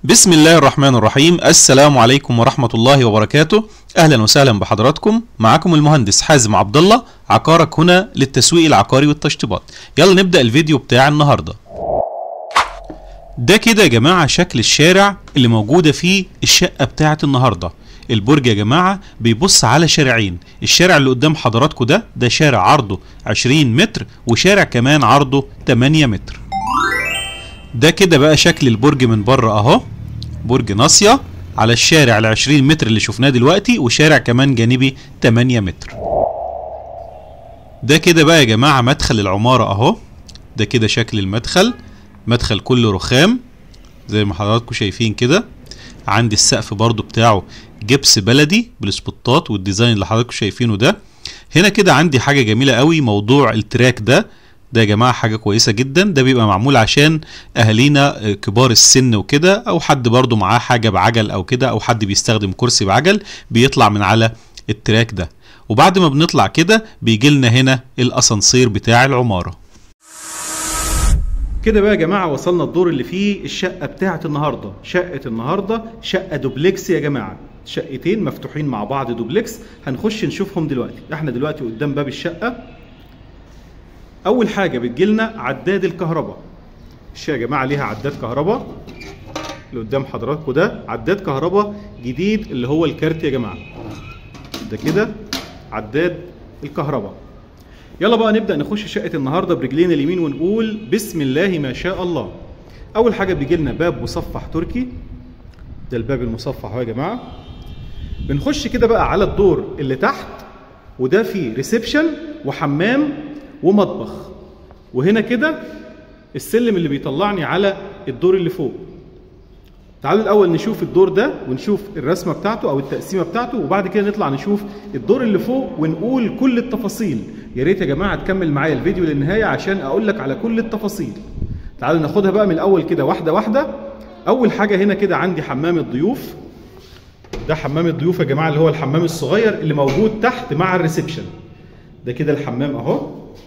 بسم الله الرحمن الرحيم السلام عليكم ورحمة الله وبركاته أهلا وسهلا بحضراتكم معكم المهندس حازم عبد الله عقارك هنا للتسويق العقاري والتشطيبات يلا نبدأ الفيديو بتاع النهاردة ده كده يا جماعة شكل الشارع اللي موجودة فيه الشقة بتاعة النهاردة البرج يا جماعة بيبص على شارعين الشارع اللي قدام حضراتكم ده ده شارع عرضه 20 متر وشارع كمان عرضه 8 متر ده كده بقى شكل البرج من بره اهو برج ناصية على الشارع ال 20 متر اللي شفناه دلوقتي وشارع كمان جانبي 8 متر ده كده بقى يا جماعة مدخل العمارة اهو ده كده شكل المدخل مدخل كله رخام زي ما حضراتكم شايفين كده عندي السقف برضو بتاعه جبس بلدي بالسبوتات والديزاين اللي حضراتكم شايفينه ده هنا كده عندي حاجة جميلة قوي موضوع التراك ده ده يا جماعة حاجة كويسة جدا ده بيبقى معمول عشان أهالينا كبار السن وكده أو حد برضو معاه حاجة بعجل أو كده أو حد بيستخدم كرسي بعجل بيطلع من على التراك ده وبعد ما بنطلع كده بيجي لنا هنا الأسانسير بتاع العمارة كده بقى يا جماعه وصلنا الدور اللي فيه الشقه بتاعه النهارده شقه النهارده شقه دوبلكس يا جماعه شقتين مفتوحين مع بعض دوبلكس هنخش نشوفهم دلوقتي احنا دلوقتي قدام باب الشقه اول حاجه بتجيلنا عداد الكهرباء الشقه يا جماعه ليها عداد كهرباء اللي قدام حضراتكم ده عداد كهرباء جديد اللي هو الكارت يا جماعه ده كده عداد الكهرباء يلا بقى نبدا نخش شقه النهارده برجلينا اليمين ونقول بسم الله ما شاء الله اول حاجه بيجي لنا باب مصفح تركي ده الباب المصفح اهو يا جماعه بنخش كده بقى على الدور اللي تحت وده فيه ريسبشن وحمام ومطبخ وهنا كده السلم اللي بيطلعني على الدور اللي فوق تعالوا الاول نشوف الدور ده ونشوف الرسمه بتاعته او التقسيمه بتاعته وبعد كده نطلع نشوف الدور اللي فوق ونقول كل التفاصيل يا ريت يا جماعه تكمل معايا الفيديو للنهايه عشان اقول لك على كل التفاصيل تعالوا ناخدها بقى من الاول كده واحده واحده اول حاجه هنا كده عندي حمام الضيوف ده حمام الضيوف يا جماعه اللي هو الحمام الصغير اللي موجود تحت مع الريسبشن ده كده الحمام اهو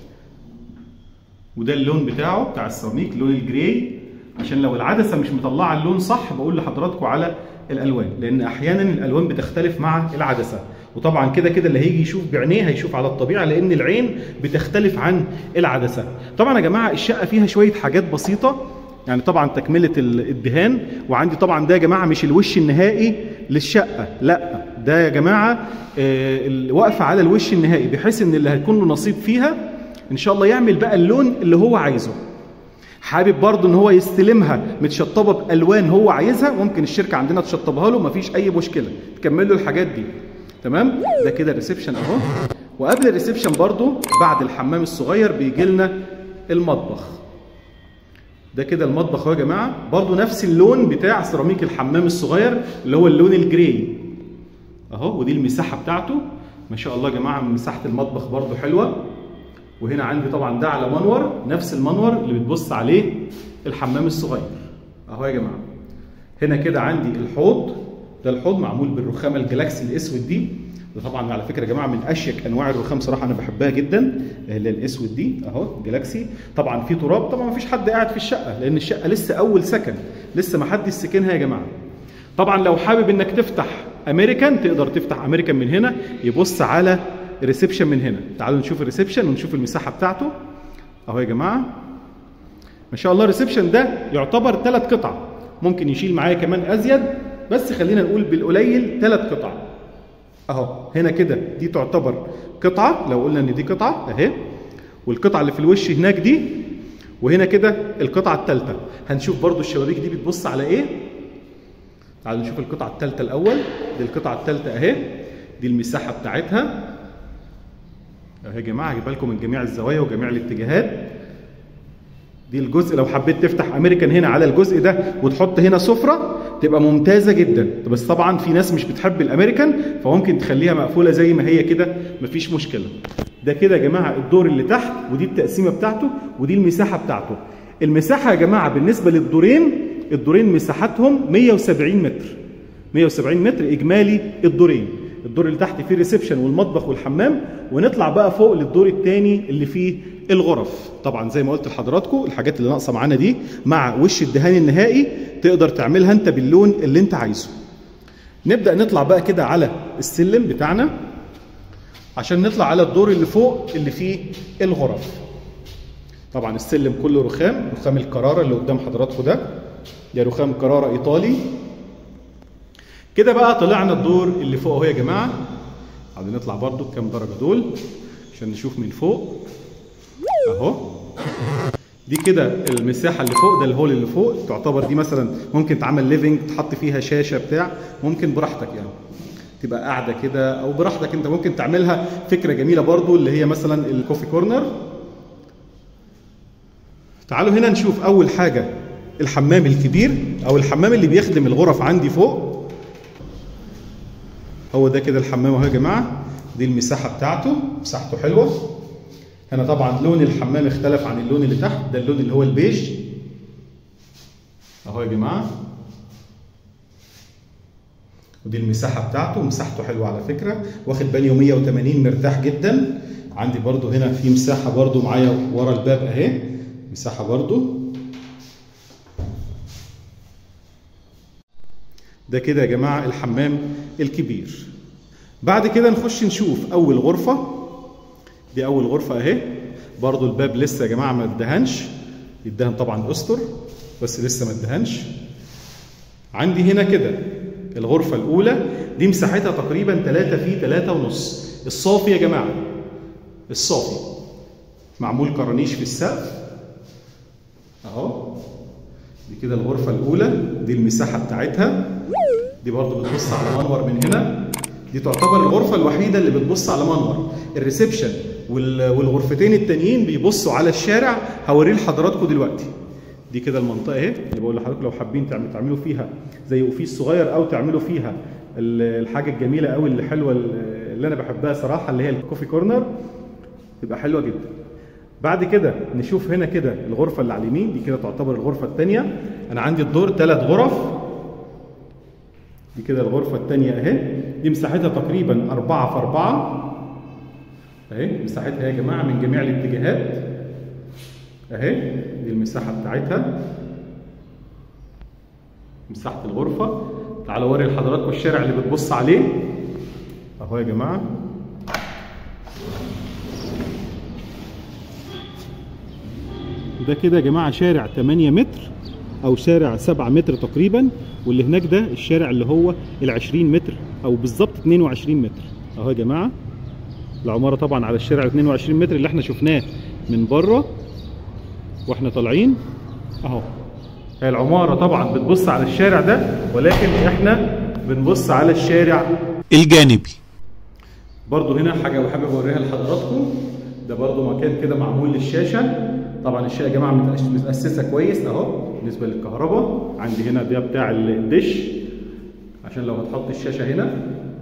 وده اللون بتاعه بتاع السيراميك لون الجراي عشان لو العدسه مش مطلعه اللون صح بقول لحضراتكم على الالوان لان احيانا الالوان بتختلف مع العدسه وطبعا كده كده اللي هيجي يشوف بعينيه هيشوف على الطبيعه لان العين بتختلف عن العدسه طبعا يا جماعه الشقه فيها شويه حاجات بسيطه يعني طبعا تكمله الدهان وعندي طبعا ده يا جماعه مش الوش النهائي للشقه لا ده يا جماعه واقفه على الوش النهائي بحيث ان اللي هيكون له نصيب فيها ان شاء الله يعمل بقى اللون اللي هو عايزه حابب برضه ان هو يستلمها متشطبه بالوان هو عايزها ممكن الشركه عندنا تشطبها له مفيش اي مشكله تكمل له الحاجات دي تمام ده كده الريسبشن اهو وقبل الريسبشن برضه بعد الحمام الصغير بيجي لنا المطبخ ده كده المطبخ اهو يا جماعه برضه نفس اللون بتاع سيراميك الحمام الصغير اللي هو اللون الجراي اهو ودي المساحه بتاعته ما شاء الله يا جماعه مساحه المطبخ برضه حلوه وهنا عندي طبعا ده على منور نفس المنور اللي بتبص عليه الحمام الصغير اهو يا جماعه هنا كده عندي الحوض ده الحوض معمول بالرخامه الجلاكسي الاسود دي ده طبعا على فكره يا جماعه من اشيك انواع الرخام صراحه انا بحبها جدا اللي الاسود دي اهو جلاكسي طبعا في تراب طبعا ما فيش حد قاعد في الشقه لان الشقه لسه اول سكن لسه ما حدش سكنها يا جماعه طبعا لو حابب انك تفتح امريكان تقدر تفتح امريكان من هنا يبص على الريسبشن من هنا تعالوا نشوف الريسبشن ونشوف المساحه بتاعته اهو يا جماعه ما شاء الله الريسبشن ده يعتبر ثلاث قطع ممكن يشيل معايا كمان ازيد بس خلينا نقول بالقليل ثلاث قطع اهو هنا كده دي تعتبر قطعه لو قلنا ان دي قطعه اهي والقطعه اللي في الوش هناك دي وهنا كده القطعه الثالثه هنشوف برضو الشبابيك دي بتبص على ايه تعالوا نشوف القطعه الثالثه الاول دي القطعه الثالثه اهي دي المساحه بتاعتها اهي يا جماعه هجيبها لكم من جميع الزوايا وجميع الاتجاهات دي الجزء لو حبيت تفتح امريكان هنا على الجزء ده وتحط هنا سفره تبقى ممتازه جدا بس طبعا في ناس مش بتحب الامريكان فممكن تخليها مقفوله زي ما هي كده مفيش مشكله ده كده يا جماعه الدور اللي تحت ودي التقسيمه بتاعته ودي المساحه بتاعته المساحه يا جماعه بالنسبه للدورين الدورين مساحتهم 170 متر 170 متر اجمالي الدورين الدور اللي تحت فيه ريسبشن والمطبخ والحمام ونطلع بقى فوق للدور الثاني اللي فيه الغرف طبعا زي ما قلت لحضراتكم الحاجات اللي ناقصه معانا دي مع وش الدهان النهائي تقدر تعملها انت باللون اللي انت عايزه نبدا نطلع بقى كده على السلم بتاعنا عشان نطلع على الدور اللي فوق اللي فيه الغرف طبعا السلم كله رخام رخام الكرارة اللي قدام حضراتكم ده ده رخام كرارة ايطالي كده بقى طلعنا الدور اللي فوق اهو يا جماعه عايزين نطلع برضو كام درجه دول عشان نشوف من فوق اهو دي كده المساحه اللي فوق ده الهول اللي فوق تعتبر دي مثلا ممكن تعمل ليفنج تحط فيها شاشه بتاع ممكن براحتك يعني تبقى قاعده كده او براحتك انت ممكن تعملها فكره جميله برضو اللي هي مثلا الكوفي كورنر تعالوا هنا نشوف اول حاجه الحمام الكبير او الحمام اللي بيخدم الغرف عندي فوق هو ده كده الحمام اهو يا جماعه دي المساحه بتاعته مساحته حلوه هنا طبعا لون الحمام اختلف عن اللون اللي تحت ده اللون اللي هو البيج اهو يا جماعه ودي المساحه بتاعته مساحته حلوه على فكره واخد بانيو 180 مرتاح جدا عندي برضو هنا في مساحه برضو معايا ورا الباب اهي مساحه برضو ده كده يا جماعه الحمام الكبير بعد كده نخش نشوف اول غرفه دي اول غرفه اهي برضو الباب لسه يا جماعه ما اتدهنش يدهن طبعا استر بس لسه ما اتدهنش عندي هنا كده الغرفه الاولى دي مساحتها تقريبا 3 في 3 ونص الصافي يا جماعه الصافي معمول كرانيش في السقف اهو دي كده الغرفه الاولى دي المساحه بتاعتها دي برضو بتبص على منور من هنا دي تعتبر الغرفه الوحيده اللي بتبص على منور الريسبشن والغرفتين التانيين بيبصوا على الشارع هوريه لحضراتكم دلوقتي دي كده المنطقه اهي اللي بقول لحضراتكم لو حابين تعملوا فيها زي اوفيس صغير او تعملوا فيها الحاجه الجميله قوي اللي حلوه اللي انا بحبها صراحه اللي هي الكوفي كورنر تبقى حلوه جدا بعد كده نشوف هنا كده الغرفه اللي على اليمين دي كده تعتبر الغرفه الثانيه انا عندي الدور ثلاث غرف دي كده الغرفه الثانيه اهي دي مساحتها تقريبا 4 في 4 اهي مساحتها يا جماعه من جميع الاتجاهات اهي دي المساحه بتاعتها مساحه الغرفه تعالوا اوري لحضراتكم الشارع اللي بتبص عليه اهو يا جماعه ده كده يا جماعه شارع 8 متر او شارع 7 متر تقريبا واللي هناك ده الشارع اللي هو ال 20 متر او بالظبط 22 متر اهو يا جماعه العماره طبعا على الشارع 22 متر اللي احنا شفناه من بره واحنا طالعين اهو هي العماره طبعا بتبص على الشارع ده ولكن احنا بنبص على الشارع الجانبي برضو هنا حاجه حابب اوريها لحضراتكم ده برضو مكان كده معمول للشاشه طبعا الشاشه يا جماعه متاسسه كويس اهو بالنسبه للكهرباء عندي هنا ده بتاع الدش عشان لو هتحط الشاشه هنا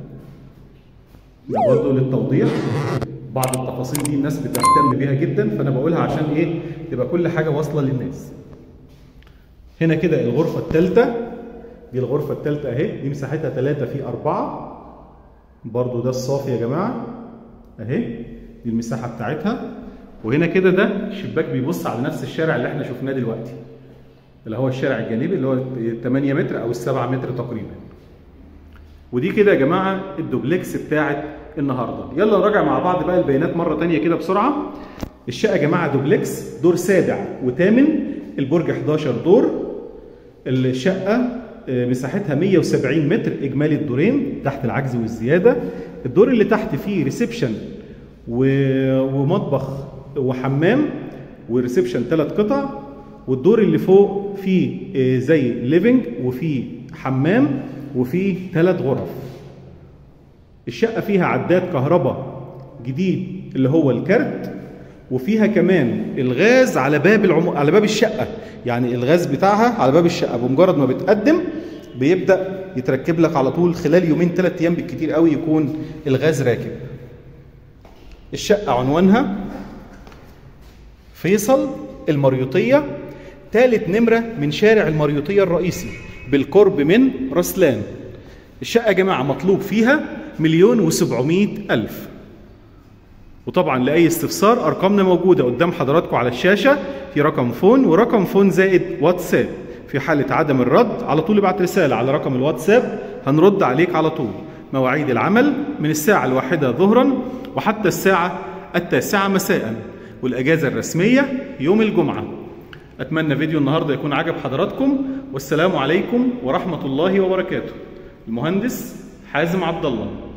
ده برضو للتوضيح بعض التفاصيل دي الناس بتهتم بيها جدا فانا بقولها عشان ايه تبقى كل حاجه واصله للناس هنا كده الغرفه الثالثه دي الغرفه الثالثه اهي دي مساحتها 3 في 4 برضو ده الصافي يا جماعه اهي دي المساحه بتاعتها وهنا كده ده شباك بيبص على نفس الشارع اللي احنا شفناه دلوقتي اللي هو الشارع الجانبي اللي هو 8 متر او 7 متر تقريبا ودي كده يا جماعه الدوبلكس بتاعت النهارده يلا نراجع مع بعض بقى البيانات مره تانية كده بسرعه الشقه يا جماعه دوبلكس دور سابع وثامن البرج 11 دور الشقه مساحتها 170 متر اجمالي الدورين تحت العجز والزياده الدور اللي تحت فيه ريسبشن ومطبخ وحمام وريسبشن ثلاث قطع والدور اللي فوق فيه زي ليفنج وفيه حمام وفيه ثلاث غرف الشقة فيها عداد كهرباء جديد اللي هو الكارت وفيها كمان الغاز على باب العم... على باب الشقة يعني الغاز بتاعها على باب الشقة بمجرد ما بتقدم بيبدأ يتركب لك على طول خلال يومين ثلاث أيام بالكتير قوي يكون الغاز راكب الشقة عنوانها فيصل المريوطية ثالث نمرة من شارع المريوطية الرئيسي بالقرب من رسلان الشقة يا جماعة مطلوب فيها مليون وسبعمائة ألف وطبعا لأي استفسار أرقامنا موجودة قدام حضراتكم على الشاشة في رقم فون ورقم فون زائد واتساب في حالة عدم الرد على طول ابعت رسالة على رقم الواتساب هنرد عليك على طول مواعيد العمل من الساعة الواحدة ظهرا وحتى الساعة التاسعة مساء والأجازة الرسمية يوم الجمعة أتمنى فيديو النهاردة يكون عجب حضراتكم والسلام عليكم ورحمة الله وبركاته المهندس حازم عبد الله